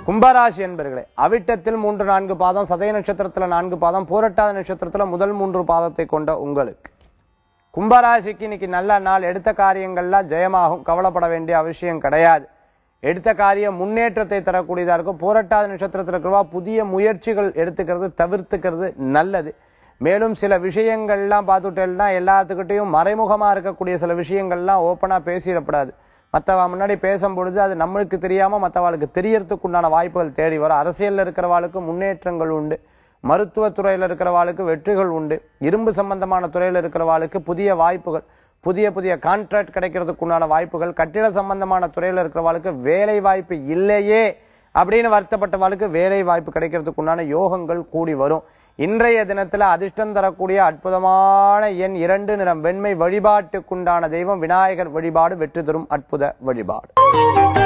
கும்பராசி என்பர்களே அவிட்டத்தில் மூன்று நான்கு பாதம் சதய நட்சத்திரத்துல நான்கு பாதம் பூரட்டாத நட்சத்திரத்துல முதல் மூன்று பாதத்தை கொண்ட உங்களுக்கு கும்பராசிக்கு இன்னைக்கு நல்ல நாள் எடுத்த காரியங்கள்லாம் ஜெயமாகும் கவலைப்பட வேண்டிய அவசியம் கிடையாது எடுத்த காரியம் முன்னேற்றத்தை தரக்கூடியதா இருக்கும் பூரட்டாத நட்சத்திரத்தில் இருக்கிறவா புதிய முயற்சிகள் எடுத்துக்கிறது தவிர்த்துக்கிறது நல்லது மேலும் சில விஷயங்கள்லாம் பார்த்துட்டேன்னா எல்லாத்துக்கிட்டையும் மறைமுகமா இருக்கக்கூடிய சில விஷயங்கள்லாம் ஓப்பனா பேசிடப்படாது மற்றவ முன்னாடி பேசும் பொழுது அது நம்மளுக்கு தெரியாம மற்றவாளுக்கு தெரியறதுக்கு உண்டான வாய்ப்புகள் தேடி வரும் அரசியல்ல இருக்கிறவாளுக்கு முன்னேற்றங்கள் உண்டு மருத்துவத்துறையில இருக்கிறவாளுக்கு வெற்றிகள் உண்டு இரும்பு சம்பந்தமான துறையில இருக்கிறவாளுக்கு புதிய வாய்ப்புகள் புதிய புதிய கான்ட்ராக்ட் கிடைக்கிறதுக்கு உண்டான வாய்ப்புகள் கட்டிட சம்பந்தமான துறையில இருக்கிறவாளுக்கு வேலை வாய்ப்பு இல்லையே அப்படின்னு வருத்தப்பட்டவாளுக்கு வேலை வாய்ப்பு கிடைக்கிறதுக்கு உண்டான யோகங்கள் கூடி வரும் இன்றைய தினத்துல அதிர்ஷ்டம் தரக்கூடிய அற்புதமான எண் இரண்டு நிறம் வெண்மை வழிபாட்டுக்குண்டான தெய்வம் விநாயகர் வழிபாடு வெற்றி தரும் அற்புத வழிபாடு